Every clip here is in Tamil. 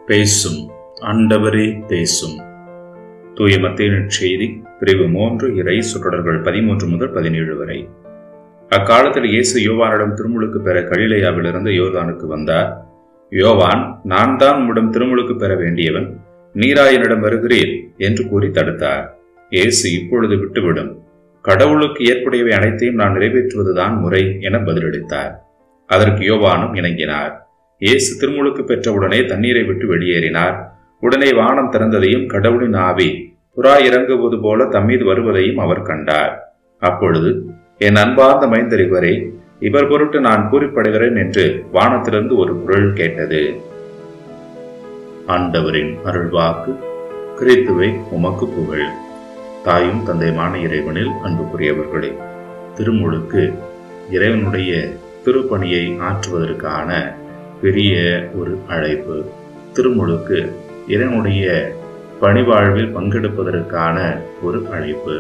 பேசும் ஆண்டவரே பேசும் தூய மத்திய செய்தி பிரிவு மூன்று இறை சுற்றடர்கள் பதிமூன்று முதல் பதினேழு வரை அக்காலத்தில் இயேசு யோவானிடம் திருமுழுக்கு பெற கலிலேயாவிலிருந்து யோர்தானுக்கு வந்தார் யோவான் நான் தான் உம்மிடம் திருமுழுக்கு பெற வேண்டியவன் நீரா என்னிடம் வருகிறீர் என்று கூறி தடுத்தார் இயேசு இப்பொழுது விட்டுவிடும் கடவுளுக்கு ஏற்புடையவை அனைத்தையும் நான் நிறைவேற்றுவதுதான் முறை என பதிலளித்தார் அதற்கு யோவானும் இணங்கினார் இயேசு திருமுழுக்கு பெற்றவுடனே தண்ணீரை விட்டு வெளியேறினார் உடனே வானம் திறந்ததையும் கடவுளின் ஆவி புறா இறங்குவது போல தம்மீது வருவதையும் அவர் கண்டார் அப்பொழுது என் அன்பார்ந்த மைந்தர் இவரே இவர் பொருட்டு நான் கூறிப்படுகிறேன் என்று வானத்திலிருந்து ஒரு குரல் கேட்டது ஆண்டவரின் அருள்வாக்கு கிறித்துவை உமக்கு புகழ் தாயும் தந்தைமான இறைவனில் அன்புக்குரியவர்களே திருமுழுக்கு இறைவனுடைய திருப்பணியை ஆற்றுவதற்கான பெரிய ஒரு அழைப்பு திருமுழுக்கு இறைவனுடைய பணிவாழ்வில் பங்கெடுப்பதற்கான ஒரு அழைப்பு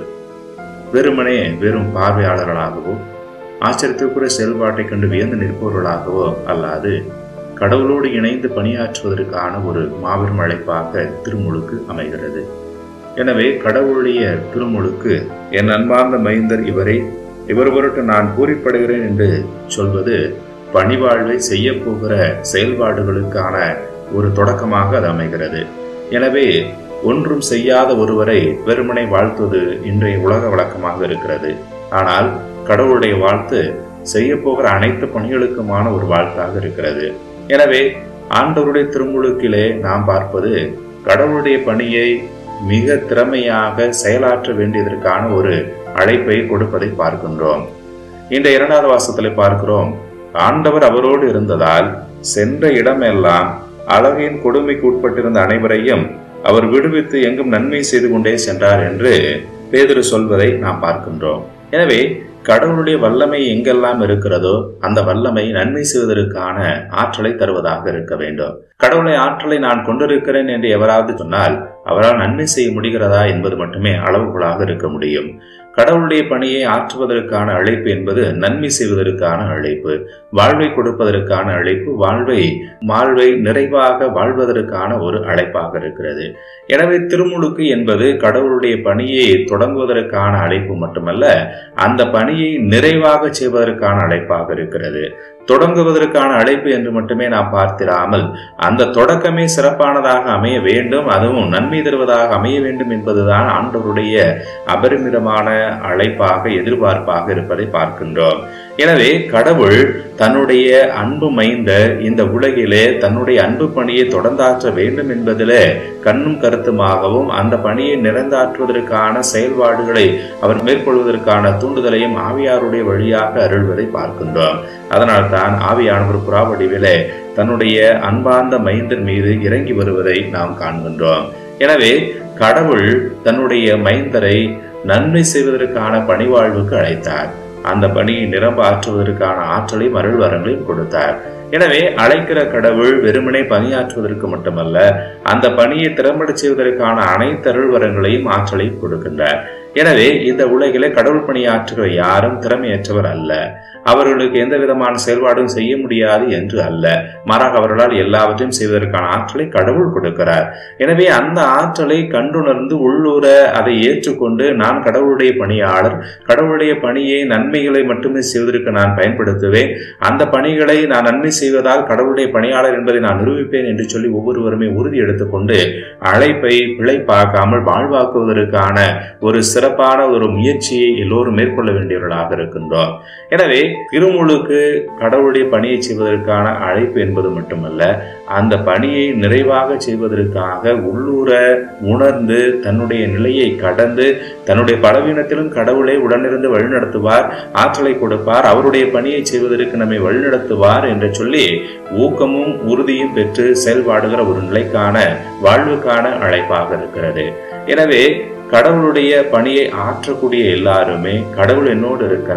வெறுமனே வெறும் பார்வையாளர்களாகவோ ஆச்சரியத்திற்குரிய செயல்பாட்டை கண்டு வியந்து நிற்பவர்களாகவோ அல்லாது கடவுளோடு இணைந்து பணியாற்றுவதற்கான ஒரு மாபெரும் அழைப்பாக திருமுழுக்கு அமைகிறது எனவே கடவுளுடைய திருமுழுக்கு என் அன்பார்ந்த மைந்தர் இவரை இவர் பொருட்டு நான் கூறிப்படுகிறேன் என்று சொல்வது பணிவாழ்வை செய்ய போகிற செயல்பாடுகளுக்கான ஒரு தொடக்கமாக அது அமைகிறது எனவே ஒன்றும் செய்யாத ஒருவரை வெறுமனை வாழ்த்துவது இன்றைய உலக வழக்கமாக இருக்கிறது ஆனால் கடவுளுடைய வாழ்த்து செய்ய போகிற அனைத்து பணிகளுக்குமான ஒரு வாழ்த்தாக இருக்கிறது எனவே ஆண்டவருடைய திருமுழுக்கிலே நாம் பார்ப்பது கடவுளுடைய பணியை மிக திறமையாக செயலாற்ற வேண்டியதற்கான ஒரு அழைப்பை கொடுப்பதை பார்க்கின்றோம் இந்த இரண்டாவது வாசத்திலே பார்க்கிறோம் ஆண்டவர் அவரோடு இருந்ததால் சென்ற இடமெல்லாம் அழகின் கொடுமைக்கு உட்பட்டிருந்த அனைவரையும் அவர் விடுவித்து எங்கும் நன்மை செய்து கொண்டே சென்றார் என்று பேதரு சொல்வதை நாம் பார்க்கின்றோம் எனவே கடவுளுடைய வல்லமை எங்கெல்லாம் இருக்கிறதோ அந்த வல்லமை நன்மை செய்வதற்கான ஆற்றலை தருவதாக இருக்க வேண்டும் கடவுளை ஆற்றலை நான் கொண்டிருக்கிறேன் என்று எவராவது சொன்னால் அவரால் நன்மை செய்ய முடிகிறதா என்பது மட்டுமே அளவுகோலாக இருக்க முடியும் கடவுளுடைய பணியை ஆற்றுவதற்கான அழைப்பு என்பது நன்மை செய்வதற்கான அழைப்பு வாழ்வை கொடுப்பதற்கான அழைப்பு வாழ்வை வாழ்வை நிறைவாக வாழ்வதற்கான ஒரு அழைப்பாக இருக்கிறது எனவே திருமுழுக்கு என்பது கடவுளுடைய பணியை தொடங்குவதற்கான அழைப்பு மட்டுமல்ல அந்த பணியை நிறைவாக செய்வதற்கான அழைப்பாக இருக்கிறது தொடங்குவதற்கான அழைப்பு என்று மட்டுமே நாம் பார்த்திராமல் அந்த தொடக்கமே சிறப்பானதாக அமைய வேண்டும் அதுவும் நன்மை தருவதாக அமைய வேண்டும் என்பதுதான் ஆண்டவருடைய அபரிமிதமான அழைப்பாக எதிர்பார்ப்பாக இருப்பதை பார்க்கின்றோம் எனவே கடவுள் தன்னுடைய அன்பு மைந்த இந்த உலகிலே தன்னுடைய அன்பு பணியை தொடர்ந்தாற்ற வேண்டும் என்பதிலே கண்ணும் கருத்துமாகவும் அந்த பணியை நிறைந்தாற்றுவதற்கான செயல்பாடுகளை அவர் மேற்கொள்வதற்கான தூண்டுதலையும் ஆவியாருடைய வழியாக அருள்வதை பார்க்கின்றோம் அதனால் தான் ஆவியானவர் புறாவடிவிலே தன்னுடைய அன்பார்ந்த மைந்தர் மீது இறங்கி வருவதை நாம் காண்கின்றோம் எனவே கடவுள் தன்னுடைய மைந்தரை நன்மை செய்வதற்கான பணிவாழ்வுக்கு அழைத்தார் அந்த பணியை நிரம்ப ஆற்றுவதற்கான ஆற்றலையும் அருள் வரங்களையும் கொடுத்தார் எனவே அழைக்கிற கடவுள் வெறுமனே பணியாற்றுவதற்கு மட்டுமல்ல அந்த பணியை திறம்பட செய்வதற்கான அனைத்து அருள் வரங்களையும் ஆற்றலையும் கொடுக்கின்றார் எனவே இந்த உலகிலே கடவுள் பணியாற்றுகிற யாரும் திறமையற்றவர் அல்ல அவர்களுக்கு எந்த விதமான செயல்பாடும் செய்ய முடியாது என்று அல்ல மாறாக அவர்களால் எல்லாவற்றையும் செய்வதற்கான ஆற்றலை கடவுள் கொடுக்கிறார் எனவே அந்த ஆற்றலை கண்டுணர்ந்து உள்ளூர அதை ஏற்றுக்கொண்டு நான் கடவுளுடைய பணியாளர் கடவுளுடைய பணியை நன்மைகளை மட்டுமே செய்வதற்கு நான் பயன்படுத்துவேன் அந்த பணிகளை நான் நன்மை செய்வதால் கடவுளுடைய பணியாளர் என்பதை நான் நிரூபிப்பேன் என்று சொல்லி ஒவ்வொருவருமே உறுதி எடுத்துக்கொண்டு அழைப்பை பிழை பார்க்காமல் வாழ்வாக்குவதற்கான ஒரு சிறப்பான ஒரு முயற்சியை எல்லோரும் மேற்கொள்ள வேண்டியவர்களாக இருக்கின்றோம் எனவே திருமுழுக்கு கடவுளுடைய பணியை செய்வதற்கான அழைப்பு என்பது மட்டுமல்ல அந்த பணியை நிறைவாக செய்வதற்காக உள்ளூர உணர்ந்து தன்னுடைய நிலையை கடந்து தன்னுடைய பலவீனத்திலும் கடவுளை உடனிருந்து வழிநடத்துவார் ஆற்றலை கொடுப்பார் அவருடைய பணியை செய்வதற்கு நம்மை வழிநடத்துவார் என்று சொல்லி ஊக்கமும் உறுதியும் பெற்று செயல்பாடுகிற ஒரு நிலைக்கான வாழ்வுக்கான அழைப்பாக இருக்கிறது எனவே கடவுளுடைய பணியை ஆற்றக்கூடிய எல்லாருமே கடவுள் என்னோடு இருக்கிறார்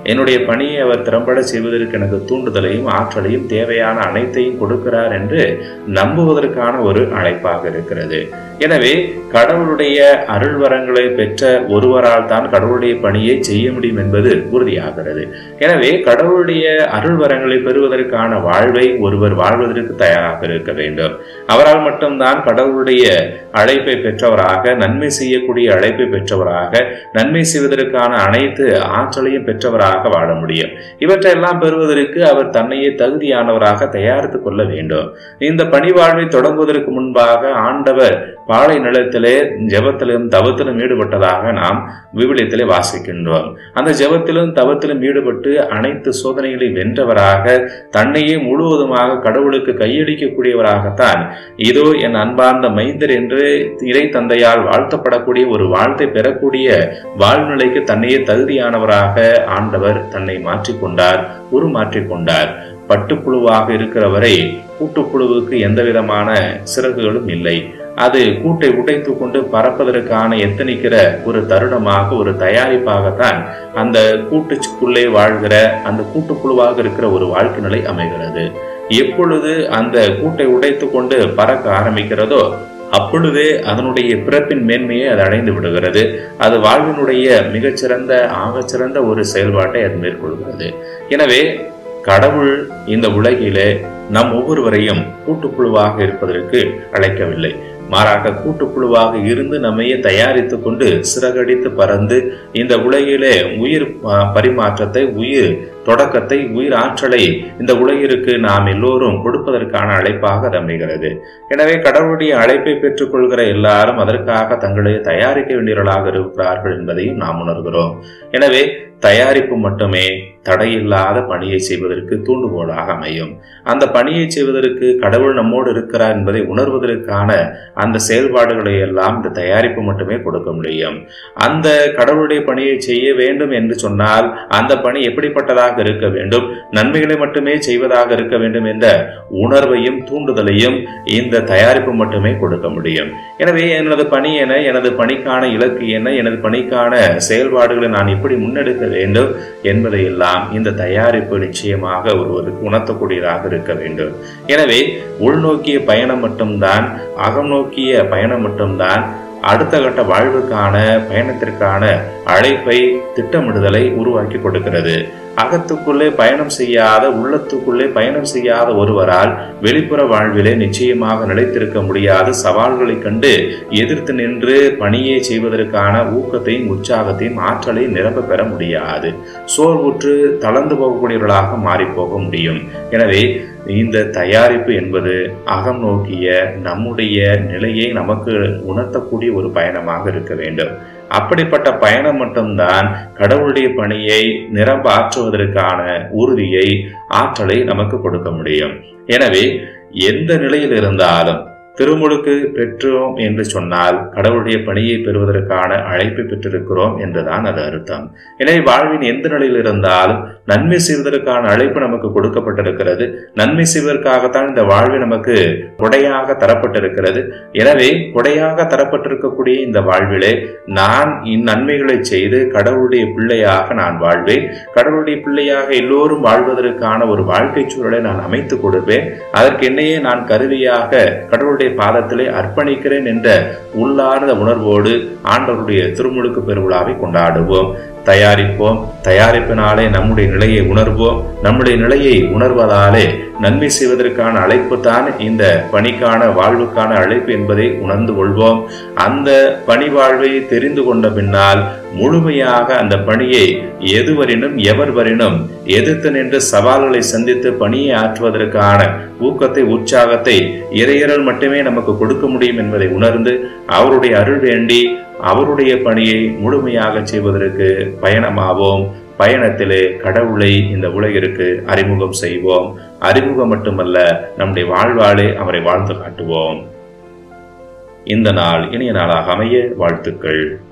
என்னுடைய பணியை அவர் திறம்பட செய்வதற்கு எனக்கு தூண்டுதலையும் ஆற்றலையும் தேவையான அனைத்தையும் கொடுக்கிறார் என்று நம்புவதற்கான ஒரு அழைப்பாக இருக்கிறது எனவே கடவுளுடைய அருள் வரங்களை பெற்ற ஒருவரால் தான் கடவுளுடைய பணியை செய்ய முடியும் என்பது உறுதியாகிறது எனவே கடவுளுடைய அருள் வரங்களை பெறுவதற்கான வாழ்வை ஒருவர் வாழ்வதற்கு தயாராக இருக்க வேண்டும் அவரால் மட்டும்தான் கடவுளுடைய அழைப்பை பெற்றவராக நன்மை செய்யக்கூடிய அழைப்பை பெற்றவராக நன்மை செய்வதற்கான அனைத்து ஆற்றலையும் பெற்றவராக வாழ முடியும் இவற்றையெல்லாம் பெறுவதற்கு அவர் தன்னையே தகுதியானவராக தயாரித்துக் கொள்ள வேண்டும் இந்த பணி வாழ்வை தொடங்குவதற்கு முன்பாக ஆண்டவர் பாலை நிலத்திலே ஜெபத்திலும் தவத்திலும் ஈடுபட்டதாக நாம் விவிலியத்திலே வாசிக்கின்றோம் அந்த ஜெபத்திலும் தவத்திலும் ஈடுபட்டு அனைத்து சோதனைகளை வென்றவராக தன்னையே முழுவதுமாக கடவுளுக்கு கையளிக்கக்கூடியவராகத்தான் இதோ என் அன்பார்ந்த மைந்தர் என்று இறை தந்தையால் வாழ்த்தப்படக்கூடிய ஒரு வாழ்த்தை பெறக்கூடிய வாழ்நிலைக்கு தன்னையே தகுதியானவராக ஆண்டவர் தன்னை மாற்றிக்கொண்டார் உருமாற்றிக்கொண்டார் பட்டுப்புழுவாக இருக்கிறவரை கூட்டுப்புழுவுக்கு எந்த விதமான சிறகுகளும் இல்லை அது கூட்டை உடைத்து கொண்டு பறப்பதற்கான எத்தனிக்கிற ஒரு தருணமாக ஒரு தயாரிப்பாகத்தான் அந்த கூட்டுக்குள்ளே வாழ்கிற அந்த கூட்டுப்புழுவாக இருக்கிற ஒரு வாழ்க்கை நிலை அமைகிறது எப்பொழுது அந்த கூட்டை உடைத்து கொண்டு பறக்க ஆரம்பிக்கிறதோ அப்பொழுதே அதனுடைய பிறப்பின் மேன்மையை அது அடைந்து விடுகிறது அது வாழ்வினுடைய மிகச்சிறந்த ஆகச்சிறந்த ஒரு செயல்பாட்டை அது மேற்கொள்கிறது எனவே கடவுள் இந்த உலகிலே நம் ஒவ்வொருவரையும் கூட்டுப்புழுவாக இருப்பதற்கு அழைக்கவில்லை மாறாக கூட்டுப்புழுவாக இருந்து நம்மையே தயாரித்து கொண்டு சிறகடித்து பறந்து இந்த உலகிலே உயிர் பரிமாற்றத்தை உயிர் தொடக்கத்தை உயிர் ஆற்றலை இந்த உலகிற்கு நாம் எல்லோரும் கொடுப்பதற்கான அழைப்பாக அது அமைகிறது எனவே கடவுளுடைய அழைப்பை பெற்றுக்கொள்கிற எல்லாரும் அதற்காக தங்களை தயாரிக்க வேண்டியவர்களாக இருக்கிறார்கள் என்பதையும் நாம் உணர்கிறோம் எனவே தயாரிப்பு மட்டுமே தடையில்லாத பணியை செய்வதற்கு தூண்டுகோலாக அமையும் அந்த பணியை செய்வதற்கு கடவுள் நம்மோடு இருக்கிறார் என்பதை உணர்வதற்கான அந்த செயல்பாடுகளை எல்லாம் இந்த தயாரிப்பு மட்டுமே கொடுக்க முடியும் அந்த கடவுளுடைய பணியை செய்ய வேண்டும் என்று சொன்னால் அந்த பணி எப்படிப்பட்டதாக இருக்க வேண்டும் நன்மைகளை மட்டுமே செய்வதாக இருக்க வேண்டும் என்ற உணர்வையும் தூண்டுதலையும் இந்த தயாரிப்பு மட்டுமே கொடுக்க முடியும் எனவே எனது பணி என எனது பணிக்கான இலக்கு என்ன எனது பணிக்கான செயல்பாடுகளை நான் எப்படி முன்னெடுக்க வேண்டும் என்பதையெல்லாம் இந்த தயாரிப்பு நிச்சயமாக ஒருவருக்கு உணர்த்தக்கூடியதாக இருக்க வேண்டும் எனவே உள்நோக்கிய பயணம் மட்டும்தான் அகம் நோக்கிய பயணம் மட்டும்தான் அடுத்த கட்ட வாழ்வுக்கான பயணத்திற்கான அழைப்பை திட்டமிடுதலை உருவாக்கி கொடுக்கிறது அகத்துக்குள்ளே பயணம் செய்யாத உள்ளத்துக்குள்ளே பயணம் செய்யாத ஒருவரால் வெளிப்புற வாழ்விலே நிச்சயமாக நிலைத்திருக்க முடியாத சவால்களை கண்டு எதிர்த்து நின்று பணியை செய்வதற்கான ஊக்கத்தையும் உற்சாகத்தையும் ஆற்றலையும் நிரப்ப பெற முடியாது சோர்வுற்று தளர்ந்து போகக்கூடியவர்களாக மாறி போக முடியும் எனவே இந்த தயாரிப்பு என்பது அகம் நோக்கிய நம்முடைய நிலையை நமக்கு உணர்த்தக்கூடிய ஒரு பயணமாக இருக்க வேண்டும் அப்படிப்பட்ட பயணம் மட்டும்தான் கடவுளுடைய பணியை நிரம்ப ஆற்றுவதற்கான உறுதியை ஆற்றலை நமக்கு கொடுக்க முடியும் எனவே எந்த நிலையில் இருந்தாலும் திருமுழுக்கு பெற்றோம் என்று சொன்னால் கடவுளுடைய பணியை பெறுவதற்கான அழைப்பை பெற்றிருக்கிறோம் என்றுதான் அது அர்த்தம் எனவே வாழ்வின் எந்த நிலையில் இருந்தாலும் நன்மை செய்வதற்கான அழைப்பு நமக்கு கொடுக்கப்பட்டிருக்கிறது நன்மை செய்வதற்காகத்தான் இந்த வாழ்வு நமக்கு கொடையாக தரப்பட்டிருக்கிறது எனவே கொடையாக தரப்பட்டிருக்கக்கூடிய இந்த வாழ்விலே நான் இந்நன்மைகளை செய்து கடவுளுடைய பிள்ளையாக நான் வாழ்வேன் கடவுளுடைய பிள்ளையாக எல்லோரும் வாழ்வதற்கான ஒரு வாழ்க்கை சூழலை நான் அமைத்துக் கொடுப்பேன் அதற்கு என்னையே நான் கருவியாக கடவுளுடைய பாதத்திலே அர்ப்பணிக்கிறேன் என்ற உள்ளார்ந்த உணர்வோடு ஆண்டவருடைய திருமுழுக்கு பெருவிழாவை கொண்டாடுவோம் தயாரிப்போம் தயாரிப்பினாலே நம்முடைய நிலையை உணர்வோம் நம்முடைய நிலையை உணர்வதாலே நன்மை செய்வதற்கான அழைப்பு தான் இந்த பணிக்கான வாழ்வுக்கான அழைப்பு என்பதை உணர்ந்து கொள்வோம் அந்த பணி வாழ்வை தெரிந்து கொண்ட பின்னால் முழுமையாக அந்த பணியை எதுவரினும் எவர் வரினும் எதிர்த்து நின்று சவால்களை சந்தித்து பணியை ஆற்றுவதற்கான ஊக்கத்தை உற்சாகத்தை இறையரல் மட்டுமே நமக்கு கொடுக்க முடியும் என்பதை உணர்ந்து அவருடைய அருள் வேண்டி அவருடைய பணியை முழுமையாக செய்வதற்கு பயணமாவோம் பயணத்திலே கடவுளை இந்த உலகிற்கு அறிமுகம் செய்வோம் அறிமுகம் மட்டுமல்ல நம்முடைய வாழ்வாளே அவரை வாழ்ந்து காட்டுவோம் இந்த நாள் இனிய நாளாக அமைய வாழ்த்துக்கள்